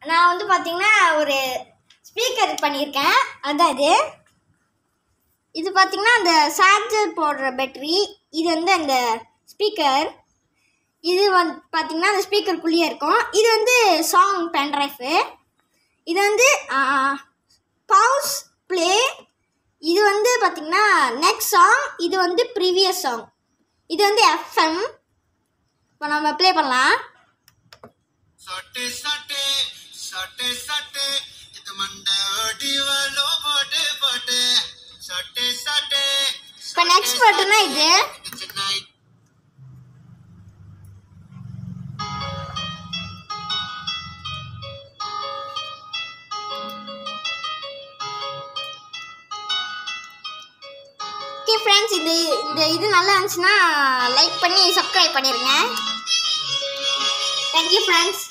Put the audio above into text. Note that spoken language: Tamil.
நான் வந்து பார்த்தீங்கன்னா ஒரு ஸ்பீக்கர் பண்ணியிருக்கேன் அதான் இது இது பார்த்தீங்கன்னா அந்த சார்ஜர் போடுற பேட்டரி இது வந்து அந்த ஸ்பீக்கர் இது வந்து பார்த்தீங்கன்னா அந்த ஸ்பீக்கருக்குள்ளேயே இருக்கும் இது வந்து சாங் பென்ட்ரைஃபு இது வந்து பவுஸ் ப்ளே இது வந்து பார்த்தீங்கன்னா நெக்ஸ்ட் சாங் இது வந்து ப்ரீவியஸ் சாங் இது வந்து எஃப்எம் இப்போ நம்ம ப்ளே பண்ணலாம் சட்டே சட்டே சட்டே சட்டே இது மண்ட அடிவலோ போட்டு போட்டு சட்டே சட்டே இப்போ நெக்ஸ்ட் பாட்டுனா இது சென்னை ஓகே ஃப்ரெண்ட்ஸ் இந்த இந்த இது நல்லா இருந்துச்சுன்னா லைக் பண்ணி சப்ஸ்கிரைப் பண்ணிடுங்க தேங்க்யூ ஃப்ரெண்ட்ஸ்